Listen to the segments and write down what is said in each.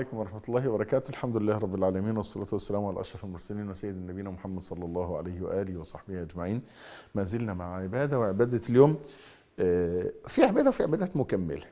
عليكم ورحمة الله وبركاته الحمد لله رب العالمين والصلاة والسلام على أشرف المرسلين وسيد نبينا محمد صلى الله عليه وآله وصحبه أجمعين ما زلنا مع عبادة وعبادة اليوم آه، في عبادة وفي عبادات مكملة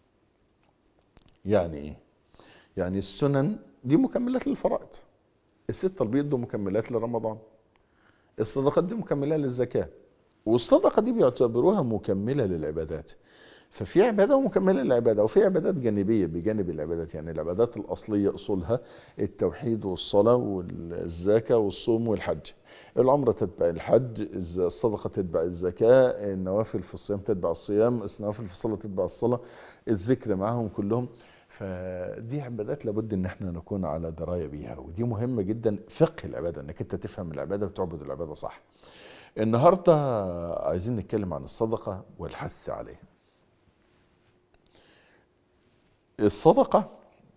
يعني إيه؟ يعني السنن دي مكملات للفرائض الستة البيض دي مكملات لرمضان الصدقات دي مكملة للزكاة والصدقة دي بيعتبروها مكملة للعبادات ففي عبادة مكملة للعبادة وفي عبادات جانبية بجانب العبادات يعني العبادات الأصلية أصولها التوحيد والصلاة والزكاة والصوم والحج العمرة تتبع الحج الصدقة تتبع الزكاة النوافل في الصيام تتبع الصيام النوافل في الصلاة تتبع الصلاة الذكر معهم كلهم فدي عبادات لابد ان احنا نكون على دراية بيها ودي مهمة جدا فقه العبادة انك انت تفهم العبادة وتعبد العبادة صح النهاردة عايزين نتكلم عن الصدقة والحث عليها الصدقة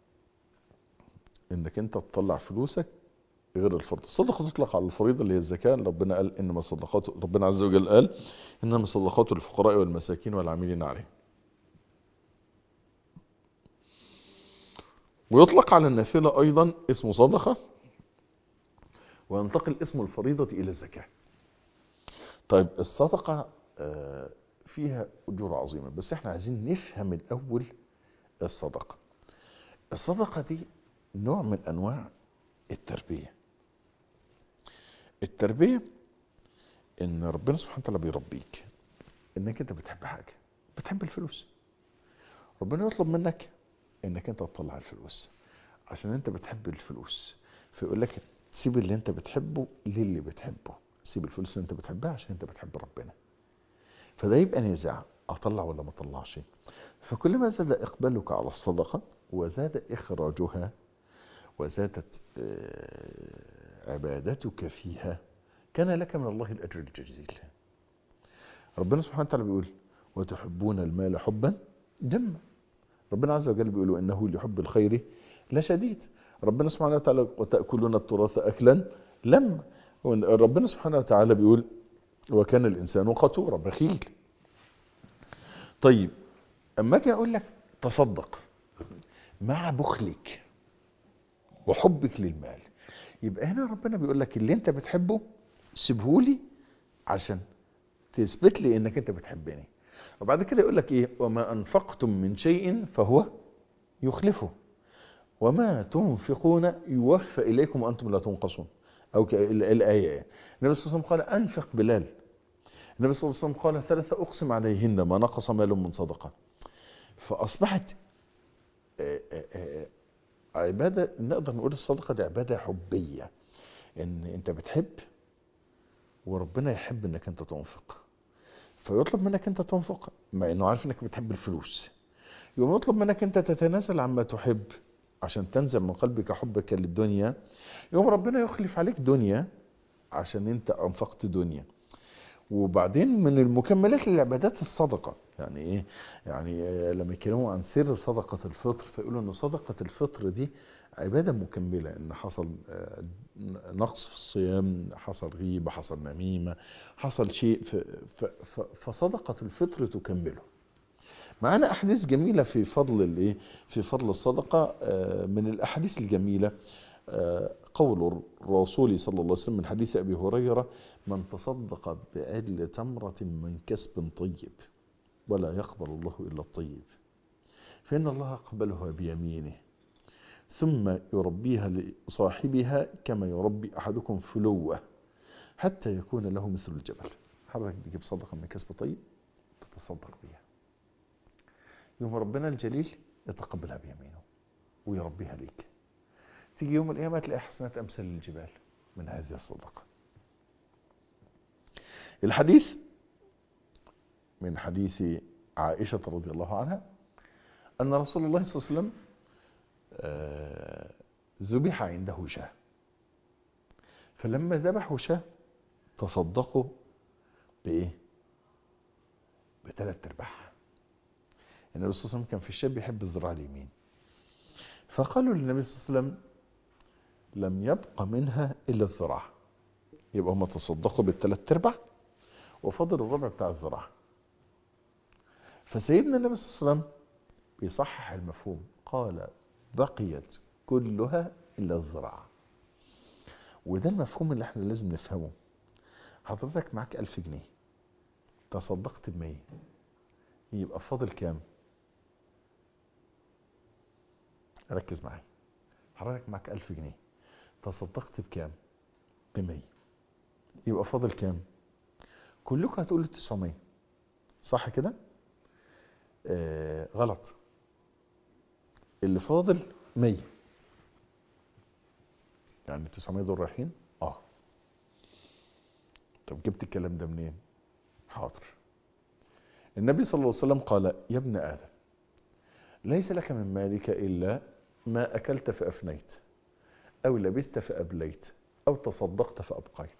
انك انت تطلع فلوسك غير الفرض الصدقة تطلق على الفريضة اللي هي الزكاة ربنا قال انما الصدقات ربنا عز وجل قال انما الصدقات للفقراء والمساكين والعاملين عليه ويطلق على النافلة ايضا اسم صدقة وينتقل اسم الفريضة الى الزكاة طيب الصدقة فيها اجور عظيمة بس احنا عايزين نفهم الاول الصدقة الصدقة دي نوع من أنواع التربية التربية إن ربنا سبحانه وتعالى بيربيك إنك أنت بتحب حاجة بتحب الفلوس ربنا يطلب منك إنك أنت تطلع الفلوس عشان أنت بتحب الفلوس فيقول لك سيب اللي أنت بتحبه للي بتحبه سيب الفلوس اللي أنت بتحبها عشان أنت بتحب ربنا فده يبقى نزاع أطلع ولا ما أطلعش فكلما زاد إقبالك على الصدقة وزاد إخراجها وزادت عبادتك فيها كان لك من الله الأجر الجزيل ربنا سبحانه وتعالى بيقول وتحبون المال حبا جما ربنا عز وجل بيقول إنه لحب الخير لشديد ربنا سبحانه وتعالى وتأكلون التراث أكلا لما ربنا سبحانه وتعالى بيقول وكان الإنسان قتورا بخيل طيب اما اجي اقول لك تصدق مع بخلك وحبك للمال يبقى هنا ربنا بيقول لك اللي انت بتحبه سيبهولي عشان تثبت لي انك انت بتحبني وبعد كده يقول لك ايه وما انفقتم من شيء فهو يخلفه وما تنفقون يوفى اليكم وانتم لا تنقصون او الايه يعني. النبي صلى الله عليه وسلم قال انفق بلال النبي صلى الله عليه وسلم قال ثلاثة أقسم عليهن ما نقص مال من صدقة فأصبحت عبادة نقدر نقول الصدقة دي عبادة حبية إن أنت بتحب وربنا يحب إنك أنت تنفق فيطلب منك أنت تنفق مع إنه عارف إنك بتحب الفلوس يوم يطلب منك أنت تتنازل عما تحب عشان تنزل من قلبك حبك للدنيا يوم ربنا يخلف عليك دنيا عشان أنت أنفقت دنيا وبعدين من المكملات للعبادات الصدقة يعني ايه يعني لما يتكلموا عن سر صدقة الفطر فيقولوا ان صدقة الفطر دي عبادة مكملة ان حصل نقص في الصيام حصل غيبة حصل نميمة حصل شيء فصدقة الفطر تكمله معانا احاديث جميلة في فضل الايه في فضل الصدقة من الاحاديث الجميلة قول الرسول صلى الله عليه وسلم من حديث أبي هريرة من تصدق بعدل تمرة من كسب طيب ولا يقبل الله إلا الطيب فإن الله قبلها بيمينه ثم يربيها لصاحبها كما يربي أحدكم فلوة حتى يكون له مثل الجبل حضرتك بتجيب صدقة من كسب طيب تتصدق بها يوم ربنا الجليل يتقبلها بيمينه ويربيها ليك تيجي يوم القيامة تلاقي حسنات أمثال الجبال من هذه الصدقة الحديث من حديث عائشة رضي الله عنها أن رسول الله صلى الله عليه وسلم ذبح عنده شاه فلما ذبحوا شاه تصدقوا بإيه؟ بثلاث ارباعها النبي صلى الله عليه وسلم كان في الشاب بيحب الذراع اليمين فقالوا للنبي صلى الله عليه وسلم لم يبق منها إلا الذراع يبقى هم تصدقوا بالثلاث ارباع وفضل الربع بتاع الذراع فسيدنا النبي صلى الله عليه وسلم بيصحح المفهوم قال بقيت كلها إلا الزراعة وده المفهوم اللي احنا لازم نفهمه حضرتك معاك ألف جنيه تصدقت بمية يبقى فاضل كام ركز معايا حضرتك معاك ألف جنيه تصدقت بكام بمية يبقى فاضل كام كلكم هتقولوا 900 صح كده آه غلط اللي فاضل 100 يعني 900 دول رايحين اه طب جبت الكلام ده منين حاضر النبي صلى الله عليه وسلم قال يا ابن آدم ليس لك من مالك إلا ما أكلت فأفنيت أو لبست فأبليت أو تصدقت فأبقيت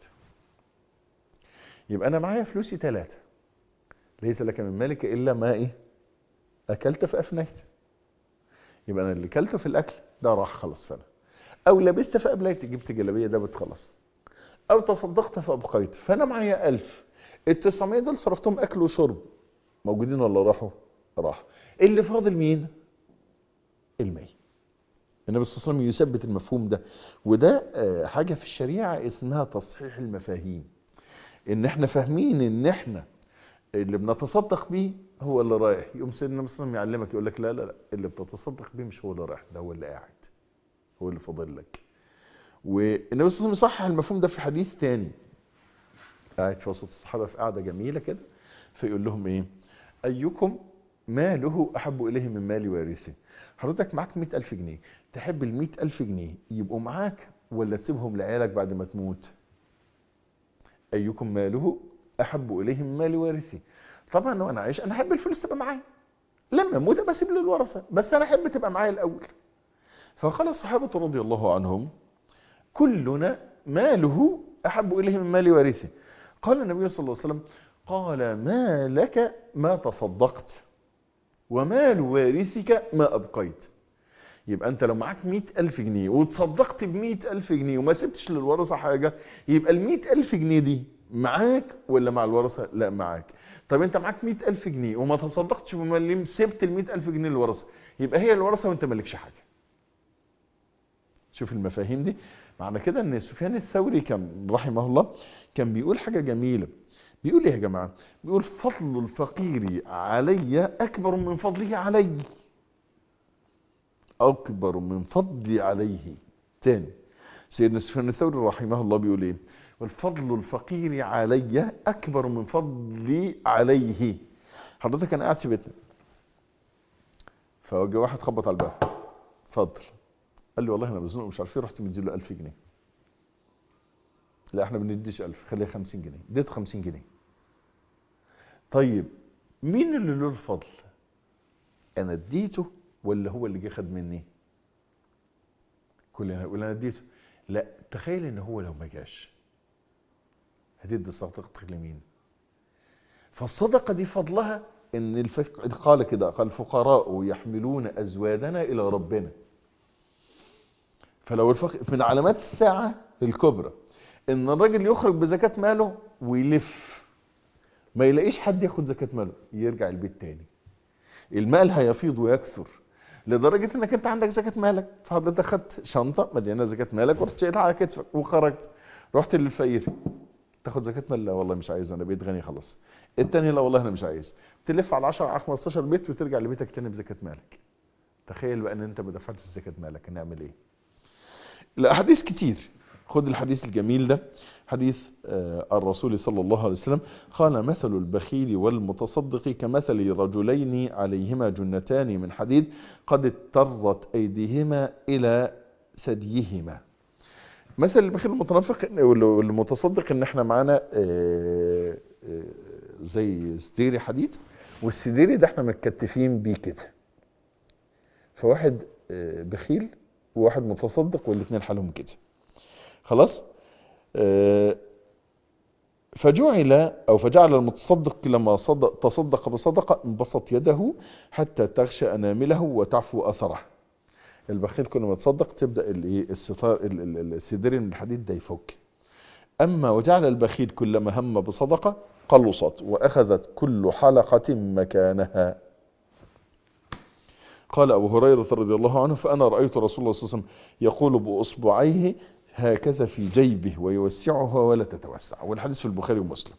يبقى أنا معايا فلوسي ثلاثة ليس لك من مالك إلا ما إيه أكلت فأفنيت يبقى أنا اللي كلته في الأكل ده راح خلص فأنا أو لبست فأبليت جبت جلابية ده بتخلص أو تصدقت فأبقيت فأنا معايا ألف التسعمية دول صرفتهم أكل وشرب موجودين ولا راحوا راحوا اللي فاضل مين المي النبي صلى الله عليه وسلم يثبت المفهوم ده وده حاجة في الشريعة اسمها تصحيح المفاهيم ان احنا فاهمين ان احنا اللي بنتصدق بيه هو اللي رايح يقوم سيدنا النبي صلى الله عليه وسلم يعلمك يقول لك لا لا لا اللي بتتصدق بيه مش هو اللي رايح ده هو اللي قاعد هو اللي فاضل لك والنبي صلى الله عليه وسلم يصحح المفهوم ده في حديث تاني قاعد في وسط الصحابة في قعدة جميلة كده فيقول لهم ايه ايكم ماله احب اليه من مال وارثه حضرتك معاك مئة ألف جنيه تحب المئة ألف جنيه يبقوا معاك ولا تسيبهم لعيالك بعد ما تموت أيكم ماله أحب إليه من مال وارثي طبعا وأنا عايش أنا أحب الفلوس تبقى معايا لما أموت بسيب للورثة بس أنا أحب تبقى معايا الأول فقال الصحابة رضي الله عنهم كلنا ماله أحب إليه من مال وارثه قال النبي صلى الله عليه وسلم قال ما لك ما تصدقت ومال وارثك ما أبقيت يبقى أنت لو معاك مئة ألف جنيه وتصدقت بمئة ألف جنيه وما سبتش للورثة حاجة يبقى المئة ألف جنيه دي معاك ولا مع الورثة لا معاك طب أنت معاك مئة ألف جنيه وما تصدقتش بمليم سبت المئة ألف جنيه للورثة يبقى هي الورثة وأنت مالكش حاجة شوف المفاهيم دي معنى كده ان سفيان الثوري كان رحمه الله كان بيقول حاجة جميلة بيقول ايه يا جماعة بيقول فضل الفقير علي اكبر من فضله علي اكبر من فضلي عليه تاني سيدنا سفيان الثوري رحمه الله بيقول ايه والفضل الفقير علي اكبر من فضلي عليه حضرتك انا قاعد في بيتنا فوجه واحد خبط على الباب اتفضل قال لي والله انا مزنوق مش عارف ايه رحت مديله 1000 جنيه لا احنا ما بنديش 1000 خليها 50 جنيه اديته 50 جنيه طيب مين اللي له الفضل انا اديته ولا هو اللي جه خد مني كلنا نقول انا اديته لا تخيل ان هو لو ما جاش هتدي صدقتك لمين فالصدقه دي فضلها ان الفق... قال كده قال الفقراء يحملون ازوادنا الى ربنا فلو الفق... من علامات الساعه الكبرى ان الراجل يخرج بزكاه ماله ويلف ما يلاقيش حد ياخد زكاه ماله يرجع البيت تاني المال هيفيض ويكثر لدرجه انك انت عندك زكاه مالك فحضرتك خدت شنطه مليانه زكاه مالك ورحت شايلها على كتفك وخرجت رحت للفقير تاخد زكاه مال لا والله مش عايز انا بيت غني خلاص التاني لا والله انا مش عايز تلف على 10 على 15 بيت وترجع لبيتك تاني بزكاه مالك تخيل بقى ان انت ما دفعتش زكاه مالك هنعمل ايه الاحاديث كتير خد الحديث الجميل ده حديث الرسول صلى الله عليه وسلم قال مثل البخيل والمتصدق كمثل رجلين عليهما جنتان من حديد قد اضطرت أيديهما إلى ثديهما مثل البخيل المتنفق والمتصدق ان احنا معانا زي سديري حديد والسديري ده احنا متكتفين بيه كده فواحد بخيل وواحد متصدق والاثنين حالهم كده خلاص فجعل او فجعل المتصدق لما صدق تصدق بصدقه انبسط يده حتى تغشى انامله وتعفو اثره البخيل كل ما تصدق تبدا الايه الستار السدير من الحديد ده يفك اما وجعل البخيل كلما هم بصدقه قلصت واخذت كل حلقه مكانها قال أبو هريرة رضي الله عنه فأنا رأيت رسول الله صلى الله عليه وسلم يقول بأصبعيه هكذا في جيبه ويوسعها ولا تتوسع والحديث في البخاري ومسلم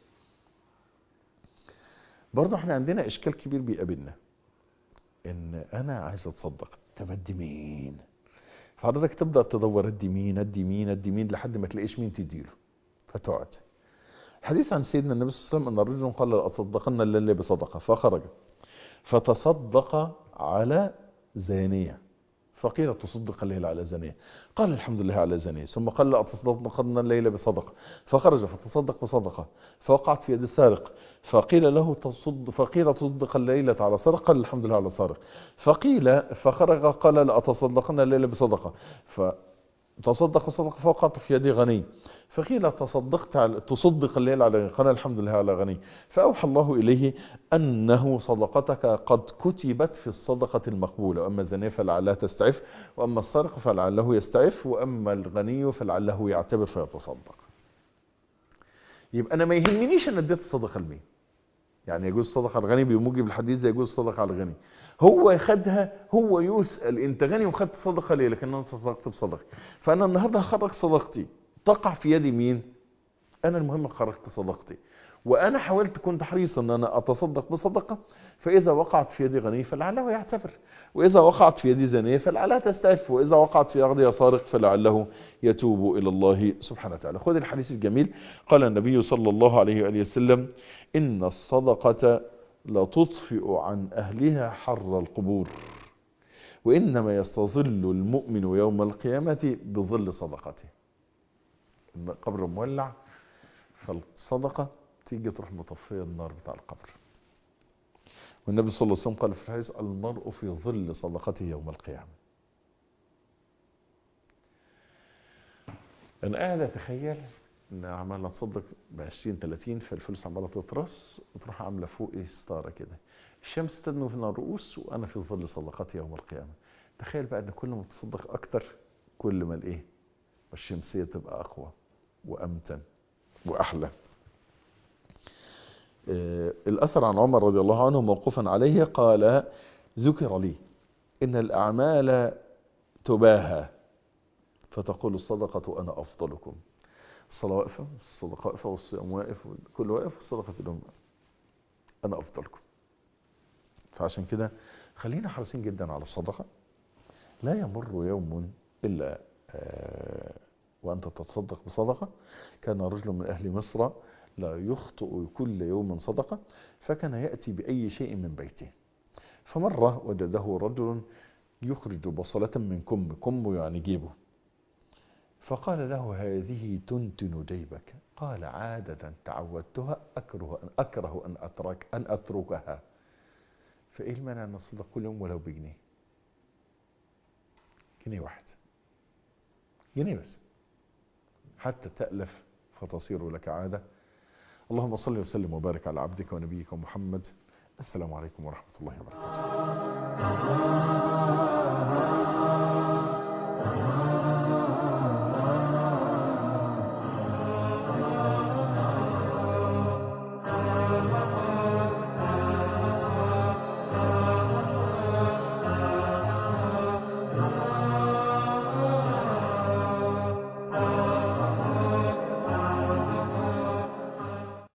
برضه احنا عندنا اشكال كبير بيقابلنا ان انا عايز اتصدق طب ادي مين حضرتك تبدا تدور ادي مين ادي مين ادي مين لحد ما تلاقيش مين تديله فتقعد حديث عن سيدنا النبي صلى الله عليه وسلم ان الرجل قال لاتصدقن الليل بصدقه فخرج فتصدق على زانيه فقيل تصدق الليل على زانيه قال الحمد لله على زانيه ثم قال لاتصدقن الليل بصدقه فخرج فتصدق بصدقه فوقعت في يد السارق فقيل له تصد فقيل تصدق الليلة على سرقة قال الحمد لله على سارق فقيل فخرج قال لأتصدقن الليلة بصدقة فتصدق بصدقة فوقعت في يد غني فقيل تصدقت على تصدق الليل على غني قال الحمد لله على غني فأوحى الله إليه أنه صدقتك قد كتبت في الصدقة المقبولة وأما الزانية فلعلها تستعف وأما السارق فلعله يستعف وأما الغني فلعله يعتبر فيتصدق يبقى انا ما يهمنيش ان اديت الصدقه لمين يعني يجوز الصدقه على الغني بموجب الحديث زي يجوز الصدقه على الغني هو خدها هو يسال انت غني وخدت صدقه ليه لكن انا تصدقت بصدقتي فانا النهارده هخرج صدقتي تقع في يد مين انا المهم خرجت صدقتي وانا حاولت كنت حريص ان انا اتصدق بصدقه فاذا وقعت في يد غني فلعله يعتبر واذا وقعت في يد زانيه فلعلها تستعف واذا وقعت في يد سارق فلعله يتوب الى الله سبحانه وتعالى خذ الحديث الجميل قال النبي صلى الله عليه واله وسلم ان الصدقه لتطفئ عن اهلها حر القبور وانما يستظل المؤمن يوم القيامه بظل صدقته القبر مولع فالصدقه تيجي تروح مطفيه النار بتاع القبر والنبي صلى الله عليه وسلم قال في الحديث المرء في ظل صدقته يوم القيامة انا قاعد اتخيل ان عمال اتصدق ب 20 30 فالفلوس عماله تترص وتروح عامله فوق ايه ستاره كده الشمس تدنو في الرؤوس وانا في ظل صدقتي يوم القيامه تخيل بقى ان كل ما تصدق اكتر كل ما الايه الشمسيه تبقى اقوى وامتن واحلى الأثر عن عمر رضي الله عنه موقوفا عليه قال ذكر لي إن الأعمال تباهى فتقول الصدقة أنا أفضلكم الصلاة واقفة الصدقة واقفة والصيام واقف كل واقف والصدقة لهم أنا أفضلكم فعشان كده خلينا حريصين جدا على الصدقة لا يمر يوم إلا وأنت تتصدق بصدقة كان رجل من أهل مصر لا يخطئ كل يوم صدقة فكان يأتي بأي شيء من بيته فمرة وجده رجل يخرج بصلة من كم كم يعني جيبه فقال له هذه تنتن جيبك قال عادة تعودتها أكره أن أكره أن أترك أن أتركها فإيه المانع أن أصدق كل يوم ولو بجنيه جنيه واحد جنيه بس حتى تألف فتصير لك عادة اللهم صل وسلم وبارك على عبدك ونبيك محمد السلام عليكم ورحمة الله وبركاته